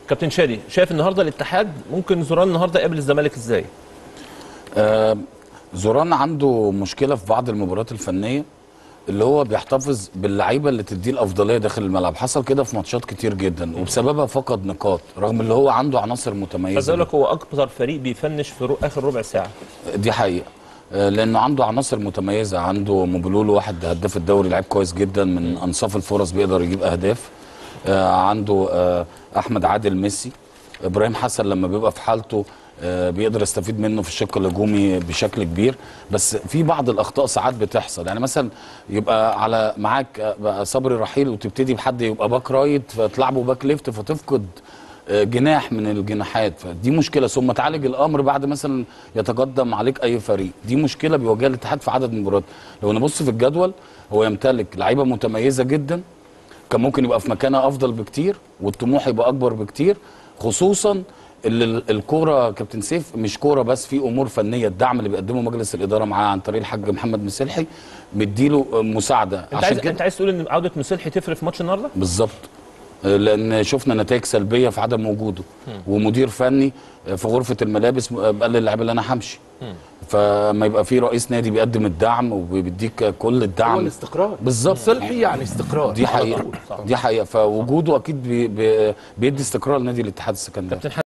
كابتن شادي شايف النهارده الاتحاد ممكن زوران النهارده يقابل الزمالك ازاي آه زوران عنده مشكله في بعض المباريات الفنيه اللي هو بيحتفظ باللعيبه اللي تديه الافضليه داخل الملعب حصل كده في ماتشات كتير جدا وبسببها فقد نقاط رغم اللي هو عنده عناصر عايز متميزه اقول لك هو اكتر فريق بيفنش في رو... اخر ربع ساعه دي حقيقه آه، لانه عنده عناصر متميزه عنده موبيلولو واحد هداف الدوري لعيب كويس جدا من انصاف الفرص بيقدر يجيب اهداف آه، عنده آه، احمد عادل ميسي ابراهيم حسن لما بيبقى في حالته آه، بيقدر يستفيد منه في الشق الهجومي بشكل كبير بس في بعض الاخطاء ساعات بتحصل يعني مثلا يبقى على معاك آه، بقى صبري رحيل وتبتدي بحد يبقى باك رايت فتلعبه باك ليفت فتفقد آه، جناح من الجناحات فدي مشكله ثم تعالج الامر بعد مثلا يتقدم عليك اي فريق دي مشكله بيواجهها الاتحاد في عدد المباريات لو نبص في الجدول هو يمتلك لعيبه متميزه جدا كان ممكن يبقى في مكانها افضل بكتير والطموح يبقى اكبر بكتير خصوصا اللي ال- الكوره كابتن سيف مش كوره بس في امور فنيه الدعم اللي بيقدمه مجلس الاداره معاه عن طريق الحاج محمد مسلحي مديله آه، مساعده انت عايز انت عايز تقول ان عوده مسلحي تفرق في ماتش النهارده بالظبط لان شفنا نتائج سلبيه في عدم وجوده ومدير فني في غرفه الملابس قال للاعيبه اللي انا همشي فما يبقى في رئيس نادي بيقدم الدعم وبيديك كل هو الدعم الاستقرار بالظبط صلحي يعني استقرار دي على حقيقه طول، صح. دي حقيقه فوجوده اكيد بي بي بيدي استقرار لنادي الاتحاد السكندري كابتن